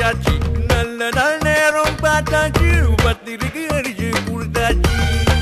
வந்தாச்சு நல்ல நாள் நேரம் பார்த்தாச்சு பத்திரிக்கை அடிச்சு கொடுத்தாச்சு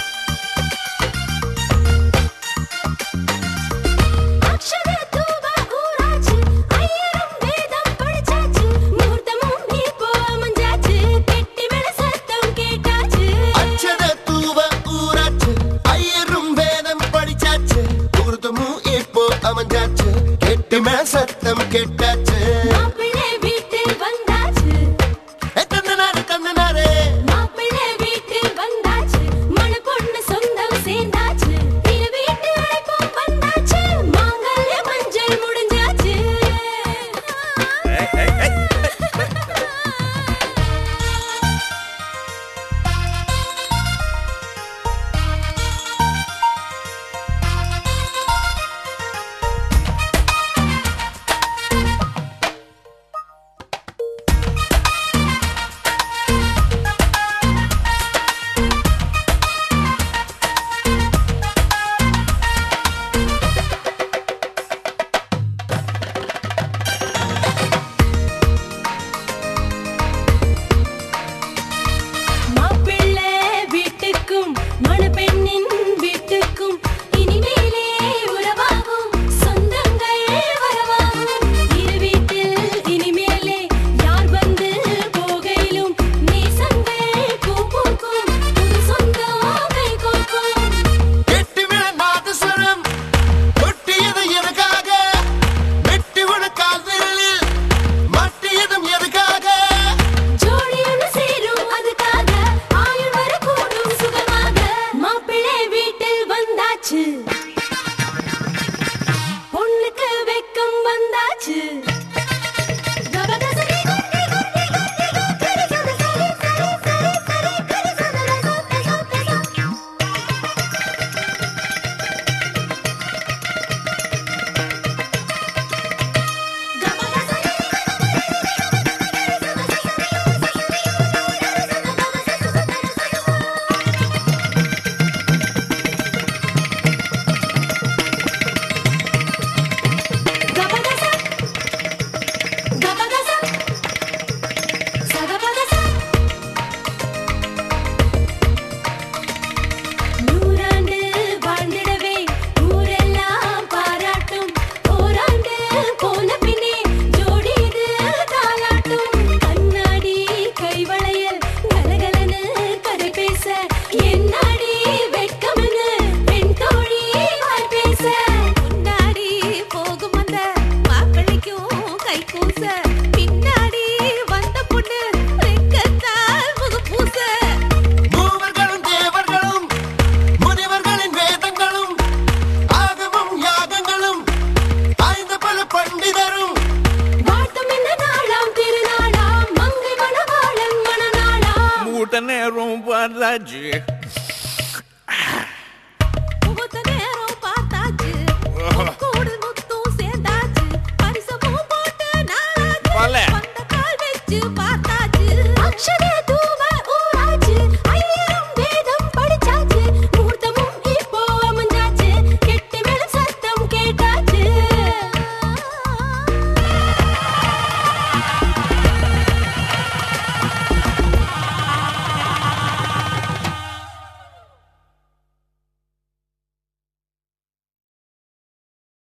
அக்ஷர தூப ஊராச்சு ஐயரும் வேதம் படிச்சாச்சு முகூர்த்தமும் இப்போ அமைஞ்சாச்சு கெட்டி மேல சத்தம் கேட்டாச்சு அச்சத தூவ ஊராச்சு ஐயரும் வேதம் படிச்சாச்சு முகூர்த்தமும் இப்போ அமைஞ்சாச்சு கெட்டு மேல சத்தம் கேட்டாச்சு மாப்பிள்ளை வீட்டில் வந்தாச்சு ஏ, தந்தனாரே தந்தனாரே மாப்பிள்ளை வீட்டில் வந்தாச்சு மண பொண்ணு சொந்தம் சேர்ந்தாச்சு இரு வீட்டு அழைப்பும் வந்தாச்சு மாங்கல்ய மஞ்சள் முடிஞ்சாச்சு ஏய், ஏய், ஏய். மாப்பிள்ளை வீட்டுக்கும் மணப்பெண்ணின் வீட்டுக்கும் இனிமேலே உறவாகும் சொந்தங்கள் வரவாகும் இரு வீட்டில் இனிமேலே யார் வந்து போகையிலும் நேசங்கள் பூ பூக்கும் புது சொந்தம் கை கோர்க்கும் கெட்டு மேல நாதஸ்வரம் கொட்டியது எதுக்காக வெட்டி உன கால் விரலில் மாட்டியதும் எதுக்காக ஜோடி ஒன்று சேரும் அதுக்காக ஆயுள் வரக்கூடும் சுகமாக மாப்பிள்ளை வீட்டில் வந்தாச்சு பொண்ணுக்கு வெக்கம் வந்தாச்சு கபகசரி குட்டி குட்டி குட்டி குட்டி சரி சரி சரி சரி சரி கரி சதல சொத்த சொத்த சொத்த கபகசரி கபகச கபகச சகபகச நூறாண்டு வாழ்ந்திடவே ஊரெல்லாம் பாராட்டும் ஓராண்டு போன பின்னே ஜோடி இது தாலாட்டும் கண்ணாடி கைவளையல் கலகலன்னு கதை பேச என்னாடி வெட்கம்னு பெண் தோழி வாய் பேச முன்னாடி போகும் அந்த மாப்பிள்ளைக்கும் கை கூச பின்னாடி வந்த பொண்ணு வெக்கத்தால் முகப்பூச மூவர்களும் தேவர்களும் முனிவர்களின் வேதங்களும் ஆகமும் யாகங்களும் ஆய்ந்த பல பண்டிதரும் வாழ்த்தும் இந்த நாளாம் திருநாளாம் மங்கை மணவாளன் மணநாளாம் முகூர்த்த நேரம் பார்த்தாச்சு முகூர்த்த நேரம் பார்த்தாச்சு கூடு முத்தும் சேர்ந்தாச்சு பரிசமும் போட்டு நாளாச்சு போல. வந்த கால் வச்சு பார்த்தாச்சு அக்ஷரே தூ